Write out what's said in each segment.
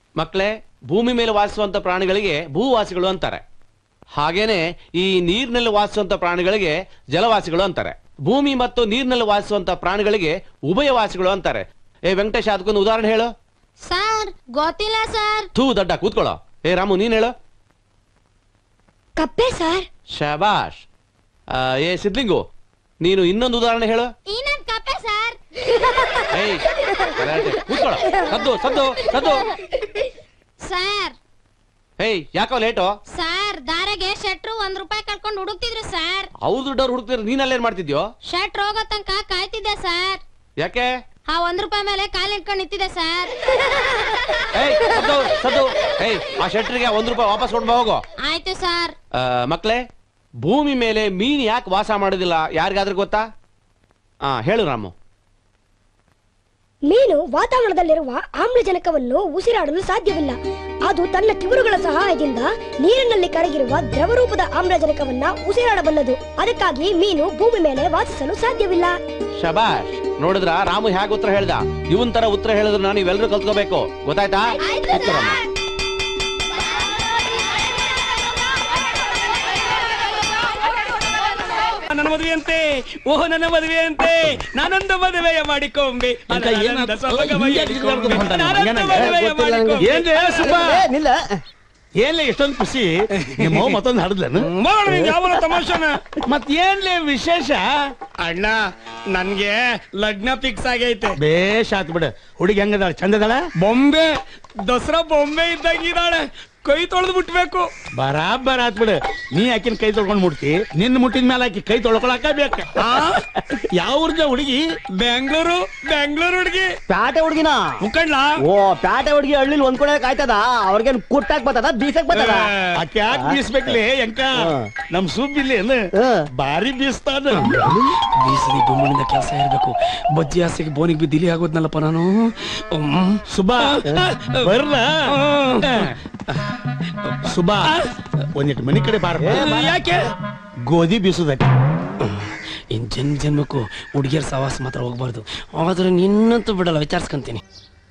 ಮಕ್ಕಳೇ ಭೂಮಿ ಮೇಲೆ ವಾಸಿಸುವಂತ ಪ್ರಾಣಿಗಳಿಗೆ ಭೂವಾಸಿಗಳು ಅಂತಾರೆ ಹಾಗೇನೆ ಈ ನೀರಿನಲ್ಲಿ ವಾಸಿಸುವಂತ ಪ್ರಾಣಿಗಳಿಗೆ ಜಲವಾಸಿಗಳು ಅಂತಾರೆ ಭೂಮಿ ಮತ್ತು ನೀರಿನಲ್ಲಿ ವಾಸಿಸುವಂತ ಪ್ರಾಣಿಗಳಿಗೆ ಉಭಯವಾಸಿಗಳು ಅಂತಾರೆ ಏ ವೆಂಕಟೇಶ್ ಅದಕ್ಕೊಂದು ಉದಾಹರಣೆ ಹೇಳು ಸರ್ ಗೊತ್ತಿಲ್ಲ ಸರ್ ಥೂ ದಡ್ಡ ಕೂತ್ಕೊಳ್ಳೋ ಏ ರಾಮು ನೀನ್ ಹೇಳು ಕಪ್ಪೆ ಸರ್ ಶಬಾಷ್ ಆ, ಏ ಸಿದ್ಲಿಂಗು ನೀನು ಇನ್ನೊಂದು ಉದಾಹರಣೆ ಹೇಳು ಇನ್ನೊಂದ್ ಕಪ್ಪೆ ಸರ್ ಏಯ್ ಗಲಾಟೆ. ಕೂತ್ಕೊಳ್ಳೋ ಸದ್ದು ಸದ್ದು ಸದ್ದು ಸರ್ ಏಯ್ ಯಾಕೋ ಲೇಟು ಸರ್ ದಾರೆಗೆ ಶೆಟ್ರು ಒಂದ್ ರೂಪಾಯಿ ಕಳ್ಕೊಂಡು ಹುಡುಕ್ತಿದ್ರು ಸರ್ ಅವ್ರ ದುಡ್ಡವ್ರು ಹುಡುಕ್ತಿರ ನೀನಲ್ಲೇನ್ ಮಾಡ್ತಿದ್ಯೋ ಶೆಟ್ರ್ ಹೋಗೋ ತನಕ ಕಾಯ್ತಿದ್ದೆ ಸರ್ ಯಾಕೆ ಆ ಒಂದ್ ರೂಪಾಯಿ ಮೇಲೆ ಕಾಲ್ ಇಟ್ಕೊಂಡು ನಿಂತಿದೆ ಸರ್ ಏಯ್ ಸದ್ದು ಸದ್ದು ಏಯ್ ಆ ಶೆಟ್ರಿಗೆ ಒಂದ್ ರೂಪಾಯಿ ವಾಪಸ್ ಕೊಡ್ಬಾ ಹೋಗು ಆಯ್ತು ಸರ್ ಆ, ಮಕ್ಳೇ ಭೂಮಿ ಮೇಲೆ ಮೀನ್ ಯಾಕೆ ವಾಸ ಮಾಡೋದಿಲ್ಲ ಯಾರಿಗಾದ್ರೂ ಗೊತ್ತಾ ಹಾ ಹೇಳು ರಾಮು ಮೀನು ವಾತಾವರಣದಲ್ಲಿರುವ ಆಮ್ಲಜನಕವನ್ನು ಉಸಿರಾಡಲು ಸಾಧ್ಯವಿಲ್ಲ ಅದು ತನ್ನ ಕಿವುರುಗಳ ಸಹಾಯದಿಂದ ನೀರಿನಲ್ಲಿ ಕರಗಿರುವ ದ್ರವರೂಪದ ಆಮ್ಲಜನಕವನ್ನ ಉಸಿರಾಡಬಲ್ಲದು ಅದಕ್ಕಾಗಿ ಮೀನು ಭೂಮಿ ಮೇಲೆ ವಾಸಿಸಲು ಸಾಧ್ಯವಿಲ್ಲ ಶಬಾಷ್ ನೋಡಿದ್ರ ರಾಮು ಹೇಗೆ ಉತ್ತರ ಹೇಳ್ದ ಇವನ್ ತರ ಉತ್ತರ ಹೇಳಿದ್ರ ನೀವೆಲ್ಲರೂ ಕಲ್ತ್ಕೋಬೇಕು ಗೊತ್ತಾಯ್ತಾ ಕೂತ್ಕೋ ರಾಮು. ನನ್ನ ಮದುವೆ ಅಂತೆ ಓಹ್ ನನ್ನ ಮದುವೆ ಅಂತೆ ನಾನೊಂದು ಮದುವೆಯ ಮಾಡಿಕೊಂಬೆ ಅಂತ ಏನ್ ಆನಂದ ಆತು? ಸೊಬಗಮಯ ಹಿಂಗೆ ಕಿರ್ಚಾಡ್ಕೊಂಡು ಹೊಂಟಾನೆ. ನಾನೊಂದು ಹಂಗೇನಂಗೆ? ಮದುವೆಯ ಮಾಡಿಕೊಂಬೆ. ಏನ್ರಿ ಸುಬ್ಬ ಏ, ನಿಲ್ಲ ಏನ್ಲೇ ಇಷ್ಟೊಂದು ಖುಷಿ ನಿಮ್ಮ ಮತ್ತೊಂದು ಹಡದ್ಲೇನು ಮಾಡೋಣ ನಿಂಗೆ ಯಾವನ ತಮಾಷೆನ ಮತ್ ಏನ್ಲೇ ವಿಶೇಷ ಅಣ್ಣ ನನ್ಗೆ ಲಗ್ನ ಫಿಕ್ಸ್ ಆಗೈತೆ ಬೇಷ್ ಆತ್ ಬಿಡ ಹುಡುಗಿ ಹೆಂಗದಾಳ ಚಂದದಾಳ ಬೊಂಬೆ ದಸರಾ ಬೊಂಬೆ ಇದ್ದಂಗಿದ್ದಾಳೆ ಕೈ ತೊಳೆದು ಬಿಟ್ಬೇಕು ಬರಾಬರ್ ಆತ್ ಬಿಡ ನೀ ಆಕಿನ ಕೈ ತೊಳ್ಕೊಂಡ್ ಮುಟ್ತಿ ನಿನ್ನ ಮುಟ್ಟಿದ ಮೇಲೆ ಆಕಿ ಕೈ ತೊಳ್ಕೊಳಕ ಬೇಕ ಯಾವ ಊರ್ದ ಹುಡುಗಿ ಬೆಂಗಳೂರು ಬೆಂಗಳೂರು ಹುಡುಗಿ ಪ್ಯಾಟೆ ಹುಡುಗಿನ ಮುಕ್ಕಣ್ಣ ಓ ಪ್ಯಾಟೆ ಹುಡುಗಿ ಹಳ್ಳಿಲ್ ಒಂದ್ ಕಡೆ ಕಾಯ್ತದ ಅವ್ರಿಗೇನ್ ಕುಟ್ಟಾಕ್ ಬರ್ತದ ಬೀಸಕ್ ಬರ್ತದ ಆಕೆ ಯಾಕೆ ಬೀಸ್ಬೇಕ್ಲಿ ಎಂಕ ನಮ್ ಸುಬ್ಬಿಲ್ಲಿ ಏನು ಬಾರಿ ಬೀಸ್ತಾನ ಬೀಸದಿ ಬೊಮ್ಮನಿಂದ ಕೆಲಸ ಇರಬೇಕು ಬಜ್ಜಿ ಆಸೆಗೆ ಬೋನಿಗೆ ಬಿದ್ದು ಇಲಿ ಆಗೋದ್ನಲ್ಲಪ್ಪ ನಾನು ಹ್ಮ್. ಸುಬಾ ಬರ್ಲ ಸುಬಾ ಒಂದಿಟ್ಟು ಮನಿ ಕಡೆ ಬಾರ ಯಾಕೆ ಗೋಧಿ ಬೀಸುದಕ್ಕೆ ಇನ್ ಜನ್ಮ ಜನ್ಮಕ್ಕೂ ಹುಡುಗಿಯರ್ ಸವಾಸ ಮಾತ್ರ ಹೋಗ್ಬಾರ್ದು ಆದ್ರೆ ನಿನ್ನಂತೂ ಬಿಡಲ್ಲ ವಿಚಾರಿಸ್ಕೊಂತೀನಿ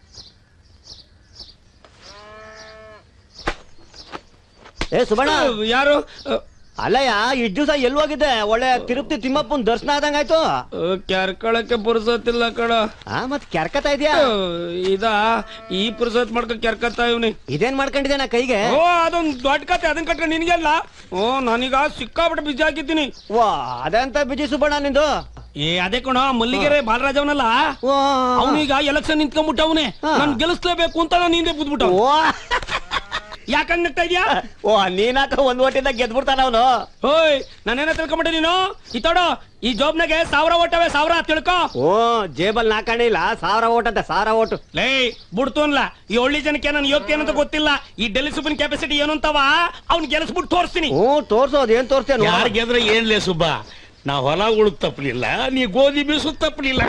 ಏ ಸುಬಣ್ಣ ಯಾರು ಅಲ್ಲಯ್ಯ ಇಷ್ಟು ದಿವಸ ಎಲ್ಲಿ ಹೋಗಿದ್ದೆ ಒಳ್ಳೆ ತಿರುಪತಿ ತಿಮ್ಮಪ್ಪನ್ ದರ್ಶನ ಆದಂಗಾಯ್ತು ಕೆರ್ಕೊಳಕ್ಕೆ ಪುರ್ಸೋತಿಲ್ಲ ಕಡ ಆ ಮತ್ ಕೆರ್ಕತಾ ಇದ್ಯಾ ಇದ ಈ ಪುರ್ಸೋತ್ ಮಾಡ್ಕೊ ಕೆರ್ಕತ್ತ ಇವ್ನಿ ಇದೇನ್ ಮಾಡ್ಕೊಂಡಿದ್ದೆ ನಾ ಕೈಗೆ ಓ ಅದೊಂದ್ ದೊಡ್ಡ ಕತೆ ಅದನ್ನ ಕಟ್ಕೊಂಡು ನಿನ್ಗೆಲ್ಲ ಓ ನಾನೀಗ ಸಿಕ್ಕಾಬಿಟ್ಟು ಬಿಜಿ ಹಾಕಿದ್ದೀನಿ ವಾ ಅದಂತ ಬಿಜಿ ಸುಬ್ಬಣ್ಣ ನಿಂದು ಏ ಅದೇ ಕಣ ಮಲ್ಲಿಗೆರೆ ಬಾಲರಾಜವನಲ್ಲ ವಾ. ಅವನೀಗ ಎಲೆಕ್ಷನ್ ನಿಂತ್ಕೊಂಡ್ಬಿಟ್ಟವನೆ ಹಾ. ನಾನ್ ಗೆಲ್ಲಿಸ್ಲೇಬೇಕು ಅಂತ ನಾನು ಹಿಂದೆ ಬಿದ್ಬಿಟ್ಟ ಓ ಯಾಕಂಗ್ ನಗ್ತಾ ಇದ್ಯಾ ಓ ನೀನಾಕ ಒಂದ್ ಓಟಿಂದ ಗೆದ್ಬಿಡ್ತಾನ ಅವನು ಓಯ್ ನಾನೇನ ತಿಳ್ಕೊಂಬಿಟ್ಟೆ ನೀನು ಈ ತೋಡು ಈ ಜಾಬ್ನಾಗೆ ಸಾವಿರ ಓಟವೆ ಸಾವಿರ ತಿಳ್ಕೊ ಓ ಜೇಬಲ್ ನಾಕಣಿಲ್ಲ ಸಾವಿರ ಓಟ್ ಅಂತ ಸಾವಿರ ಓಟು ಲೇ ಬಿಡ್ತು ಅನ್ಲ ಈ ಒಳ್ಳೆ ಜನಕ್ಕೆ ನಾನು ಯೋಗ್ಯ ಏನಂತ ಗೊತ್ತಿಲ್ಲ ಈ ಡೆಲ್ಲಿ ಸುಬ್ಬನ್ ಕೆಪಾಸಿಟಿ ಏನು ಅಂತವ ಅವ್ನ್ ಗೆಲ್ಸ್ಬಿಟ್ಟು ತೋರಿಸ್ತೀನಿ ಹ್ಞೂ ತೋರ್ಸೋದ್ ಏನ್ ತೋರ್ಸ್ತೇನು ಯಾರ್ ಗೆದ್ರೆ ಏನ್ಲೇ ಸುಬ್ಬ ನಾ ಹೊಲ ಉಳುಕ್ ತಪ್ಪಲಿಲ್ಲ ನೀ ಗೋಧಿ ಬೀಸು ತಪ್ಪಲಿಲ್ಲ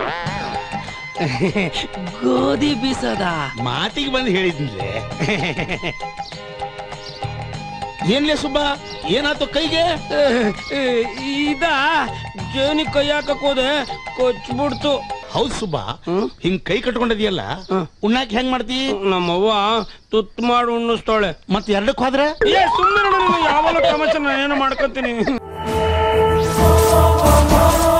ಗೋಧಿ ಬೀಸದ ಮಾತಿಗೆ ಬಂದು ಹೇಳಿದ್ನಿಲೆ ಏನ್ಲೇ ಸುಬ್ಬ ಏನಾತು ಕೈಗೆ ಇದ ಜೇನಿ ಕೈ ಹಾಕಕ್ ಹೋದೆ ಕೊಚ್ಬಿಡ್ತು ಹೌದ್ ಸುಬ್ಬ ಹಿಂಗ್ ಕೈ ಕಟ್ಕೊಂಡಿದ್ಯಲ್ಲ ಉಣ್ಣಾಕ್ ಹೆಂಗ್ ಮಾಡ್ತಿ ನಮ್ಮವ್ವ ತುತ್ತು ಮಾಡಿ ಉಣ್ಣಿಸ್ತಾಳೆ ಮತ್ ಎರಡಕ್ ಹೋದ್ರ ಏ ಸುಮ್ಮನೆ ಯಾವಾಗ ತಮಾಷೆ ನಾನು ಏನೋ ಮಾಡ್ಕೊತೀನಿ